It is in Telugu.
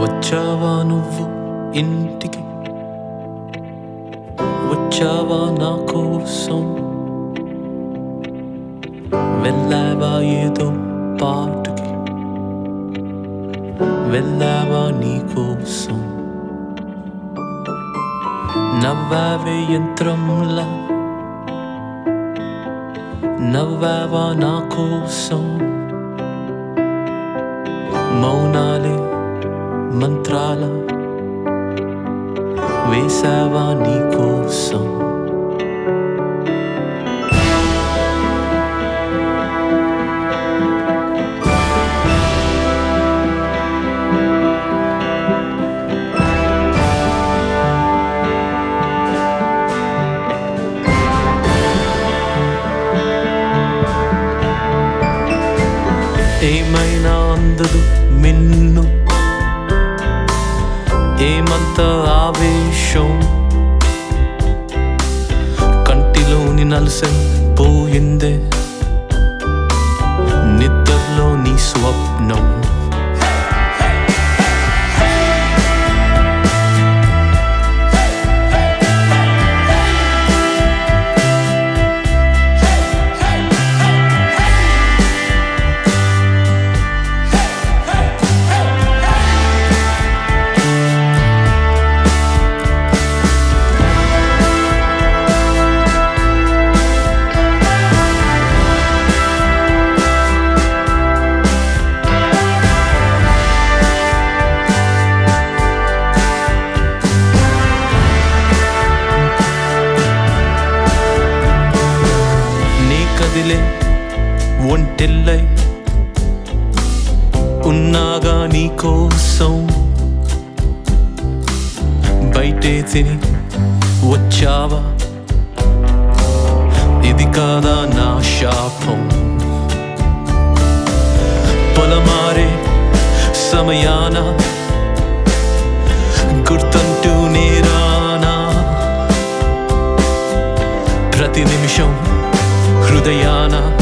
వచ్చావా నువ్వు ఇంటికి వచ్చావా నా కోసం వెళ్ళావా ఏదో పాటుకి వెళ్ళావా నీ కోసం నవ్వావే యంత్రంలా నవ్వావా నా కోసం మౌనాలే మంత్రాల వేసావా నీ కోసం ఏమైనా అందదు మిన్ను ఏమంత ఆవేశం కంటిలోని నలసై పోయిందే నిద్రలో నీ స్వప్నం నీ కదిలే ఒంటెల్లై ఉన్నాగా నీ కోసం బయటే తిని వచ్చావా ఇది కాదా నా శాపం పొలమారే సమయాన గుర్తంటూ నేరానా ప్రతి నిమిషం హృదయాన